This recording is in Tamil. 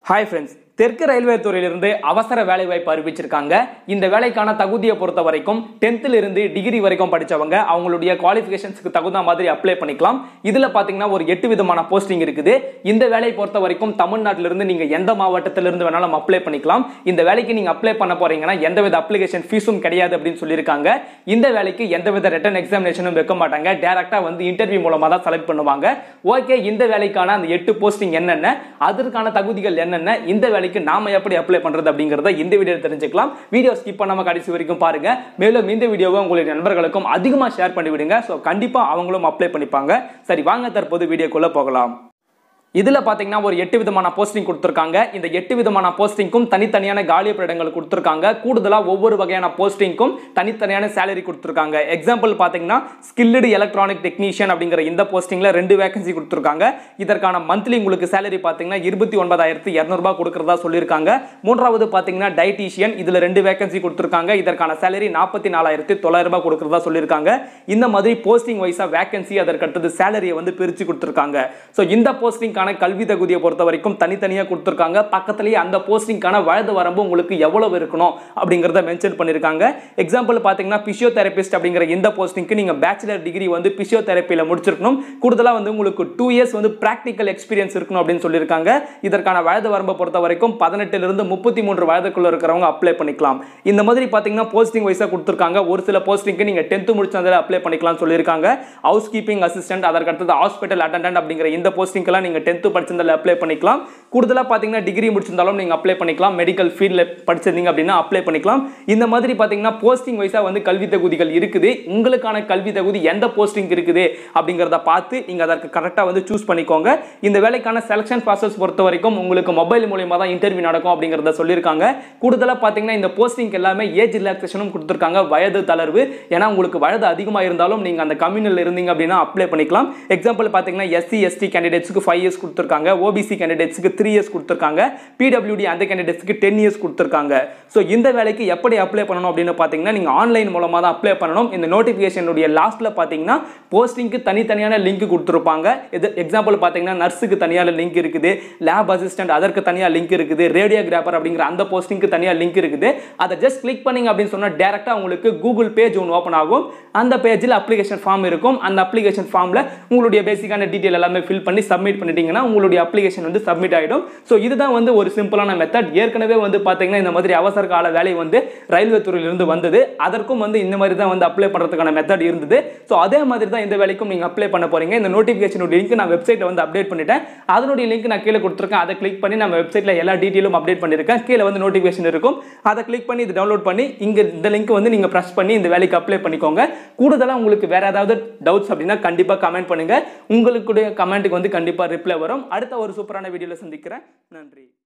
ஹாய் ஃப்ரெண்ட்ஸ் தெற்கு ரயில்வே துறையிலிருந்து அவசர வேலை வாய்ப்பு அறிவிச்சிருக்காங்க இந்த வேலைக்கான தகுதியை பொறுத்த வரைக்கும் டென்த்ல இருந்து டிகிரி வரைக்கும் படிச்சவங்க அவங்களுடைய குவாலிஃபிகேஷன்ஸ்க்கு தகுந்த மாதிரி அப்ளை பண்ணிக்கலாம் இதுல பாத்தீங்கன்னா ஒரு எட்டு விதமான போஸ்டிங் இருக்குது இந்த வேலையை பொறுத்த வரைக்கும் தமிழ்நாட்டில இருந்து நீங்க எந்த மாவட்டத்தில இருந்து வேணாலும் அப்ளை பண்ணிக்கலாம் இந்த வேலைக்கு நீங்க அப்ளை பண்ண போறீங்கன்னா எந்தவித அப்ளிகேஷன் ஃபீஸும் கிடையாது அப்படின்னு சொல்லியிருக்காங்க இந்த வேலைக்கு எந்தவித ரிட்டன் எக்ஸாமினேஷனும் வைக்க மாட்டாங்க டேரக்டா வந்து இன்டர்வியூ மூலமா தான் செலக்ட் பண்ணுவாங்க ஓகே இந்த வேலைக்கான அந்த எட்டு போஸ்டிங் என்னென்ன அதற்கான தகுதிகள் என்னென்ன இந்த வேலைக்கு நாம எப்படி அப்ளை பண்றது அப்படிங்கறத இந்த வீடியோ தெரிஞ்சுக்கலாம் வீடியோ ஸ்கிப் பண்ணாம கடைசி வரைக்கும் பாருங்க மேலும் இந்த வீடியோவை உங்களுடைய நண்பர்களுக்கும் அதிகமா ஷேர் பண்ணி விடுங்க ஸோ கண்டிப்பா அவங்களும் அப்ளை பண்ணிப்பாங்க சரி வாங்க தற்போது வீடியோக்குள்ள போகலாம் இதுல பாத்தீங்கன்னா ஒரு எட்டு விதமான போஸ்டிங் கொடுத்துருக்காங்க இந்த எட்டு விதமான போஸ்டிங்க்கும் தனித்தனியான காலி இடங்கள் கொடுத்துருக்காங்க கூடுதலா ஒவ்வொரு வகையான போஸ்டிங்க்கும் தனித்தனியான சேலரி கொடுத்துருக்காங்க எக்ஸாம்பிள் பாத்தீங்கன்னா ஸ்கில்டு எலக்ட்ரானிக் டெக்னீஷியன் அப்படிங்கிற இந்த போஸ்டிங்ல ரெண்டு வேகன்சி கொடுத்துருக்காங்க இதற்கான மந்த்லி உங்களுக்கு சேலரி பாத்தீங்கன்னா இருபத்தி ஒன்பதாயிரத்தி இரநூறுபா கொடுக்கறதா சொல்லியிருக்காங்க மூன்றாவது பாத்தீங்கன்னா டயட்டீஷியன் இதுல ரெண்டு வேகன்சி கொடுத்துருக்காங்க இதற்கான சேலரி நாற்பத்தி நாலாயிரத்தி தொள்ளாயிரம் ரூபாய் கொடுக்கறதா சொல்லியிருக்காங்க இந்த மாதிரி போஸ்டிங் வைஸா வேகன்சி அதற்கு அடுத்தது சேலரியை வந்து பிரிச்சு கொடுத்துருக்காங்க ஸோ இந்த போஸ்டிங்கான கல்வி தகுதியை பொறுத்த வரைக்கும் தனித்தனியாக கொடுத்துருக்காங்க பக்கத்துலேயே அந்த போஸ்டிங்கான வயது வரம்பு உங்களுக்கு எவ்வளவு இருக்கணும் அப்படிங்கிறத மென்ஷன் பண்ணியிருக்காங்க எக்ஸாம்பிள் பார்த்தீங்கன்னா பிசியோதெரபிஸ்ட் அப்படிங்கிற இந்த போஸ்டிங்க்கு நீங்கள் பேச்சுலர் டிகிரி வந்து பிசியோதெரப்பியில் முடிச்சிருக்கணும் கூடுதலாக வந்து உங்களுக்கு டூ இயர்ஸ் வந்து ப்ராக்டிக்கல் எக்ஸ்பீரியன்ஸ் இருக்கணும் அப்படின்னு சொல்லியிருக்காங்க இதற்கான வயது வரம்பை பொறுத்த வரைக்கும் பதினெட்டுலேருந்து முப்பத்தி மூன்று வயதுக்குள்ள இருக்கிறவங்க அப்ளை பண்ணிக்கலாம் இந்த மாதிரி பார்த்தீங்கன்னா போஸ்டிங் வைஸாக கொடுத்துருக்காங்க ஒரு சில போஸ்டிங்க்கு நீங்கள் டென்த்து முடிச்சதில் அப்ளை பண்ணிக்கலாம் சொல்லியிருக்காங்க ஹவுஸ் கீப்பிங் அசிஸ்டன்ட் அதற்கு அடுத்தது ஹாஸ்பிட்டல் அட்டண்டன்ட் அப்படிங்கிற இந்த போஸ்டிங்கெல்லாம் நீங்கள் டென்த்து படிச்சிருந்தால அப்ளை பண்ணிக்கலாம் கூடுதலாக பார்த்தீங்கன்னா டிகிரி முடிச்சிருந்தாலும் நீங்கள் அப்ளை பண்ணிக்கலாம் மெடிக்கல் ஃபீல்டில் படிச்சிருந்தீங்க அப்படின்னா அப்ளை பண்ணிக்கலாம் இந்த மாதிரி பார்த்தீங்கன்னா போஸ்டிங் வைஸாக வந்து கல்வி தகுதிகள் இருக்குது உங்களுக்கான கல்வி தகுதி எந்த போஸ்டிங் இருக்குது அப்படிங்கிறத பார்த்து நீங்கள் அதற்கு கரெக்டாக வந்து சூஸ் பண்ணிக்கோங்க இந்த வேலைக்கான செலெக்ஷன் ப்ராசஸ் பொறுத்த வரைக்கும் உங்களுக்கு மொபைல் மூலியமாக தான் இன்டர்வியூ நடக்கும் அப்படிங்கிறத சொல்லியிருக்காங்க கூடுதலாக பார்த்தீங்கன்னா இந்த போஸ்டிங் எல்லாமே ஏஜ் ரிலாக்ஸேஷனும் கொடுத்துருக்காங்க வயது தளர்வு ஏன்னா உங்களுக்கு வயது அதிகமாக இருந்தாலும் நீங்கள் அந்த கம்யூனில் இருந்தீங்க அப்படின்னா அப்ளை பண்ணிக்கலாம் எக்ஸாம்பிள் பார்த்தீங்கன்னா எஸ்சி எஸ்டி கேண்டிடேட்ஸ்க்கு ஃபைவ் இயர்ஸ் கொடுத்துருக்காங்க ஓபிசி கேண்டிடேட்ஸ்க்கு த்ரீ இயர்ஸ் கொடுத்துருக்காங்க பிடபிள்யூடி அந்த கேண்டிடேட்ஸ்க்கு டென் இயர்ஸ் கொடுத்துருக்காங்க ஸோ இந்த வேலைக்கு எப்படி அப்ளை பண்ணணும் அப்படின்னு பார்த்தீங்கன்னா நீங்கள் ஆன்லைன் மூலமாக தான் அப்ளை பண்ணணும் இந்த நோட்டிஃபிகேஷனுடைய லாஸ்ட்டில் பார்த்தீங்கன்னா போஸ்டிங்க்கு தனித்தனியான லிங்க் கொடுத்துருப்பாங்க இது எக்ஸாம்பிள் பார்த்தீங்கன்னா நர்ஸுக்கு தனியான லிங்க் இருக்குது லேப் அசிஸ்டன்ட் அதற்கு தனியாக லிங்க் இருக்குது ரேடியோகிராஃபர் அப்படிங்கிற அந்த போஸ்டிங்க்கு தனியாக லிங்க் இருக்குது அதை ஜஸ்ட் கிளிக் பண்ணிங்க அப்படின்னு சொன்னால் டேரெக்டாக உங்களுக்கு கூகுள் பேஜ் ஒன்று ஓப்பன் ஆகும் அந்த பேஜில் அப்ளிகேஷன் ஃபார்ம் இருக்கும் அந்த அப்ளிகேஷன் ஃபார்மில் உங்களுடைய பேசிக்கான டீட்டெயில் எல்லாமே ஃபில் பண்ணி சப்மிட் பண்ணிட்டீங்கன்னா உங்களுடைய அப்ளிகேஷன் வந்து சப்மிட் ஆகிடும் ஸோ இதுதான் வந்து ஒரு சிம்பிளான மெத்தட் ஏற்கனவே வந்து பார்த்தீங்கன்னா இந்த மாதிரி அவசர கால வேலை வந்து ரயில்வே துறையிலிருந்து வந்தது அதற்கும் வந்து இந்த மாதிரி தான் வந்து அப்ளை பண்ணுறதுக்கான மெத்தட் இருந்தது ஸோ அதே மாதிரி தான் இந்த வேலைக்கும் நீங்கள் அப்ளை பண்ண போறீங்க இந்த நோட்டிஃபிகேஷனுடைய லிங்க் நான் வெப்சைட்டில் வந்து அப்டேட் பண்ணிட்டேன் அதனுடைய லிங்க் நான் கீழே கொடுத்துருக்கேன் அதை கிளிக் பண்ணி நம்ம வெப்சைட்டில் எல்லா டீட்டெயிலும் அப்டேட் பண்ணியிருக்கேன் கீழே வந்து நோட்டிஃபிகேஷன் இருக்கும் அதை கிளிக் பண்ணி இது டவுன்லோட் பண்ணி இங்கே இந்த லிங்க் வந்து நீங்கள் ப்ரெஸ் பண்ணி இந்த வேலைக்கு அப்ளை பண்ணிக்கோங்க கூடுதலாக உங்களுக்கு வேற ஏதாவது டவுட்ஸ் அப்படின்னா கண்டிப்பாக கமெண்ட் பண்ணுங்க உங்களுடைய கமெண்ட்டுக்கு வந்து கண்டிப்பாக ரிப்ளை வரும் அடுத்த ஒரு சூப்பரான வீடியோவில் சந்திக்கிறேன் நன்றி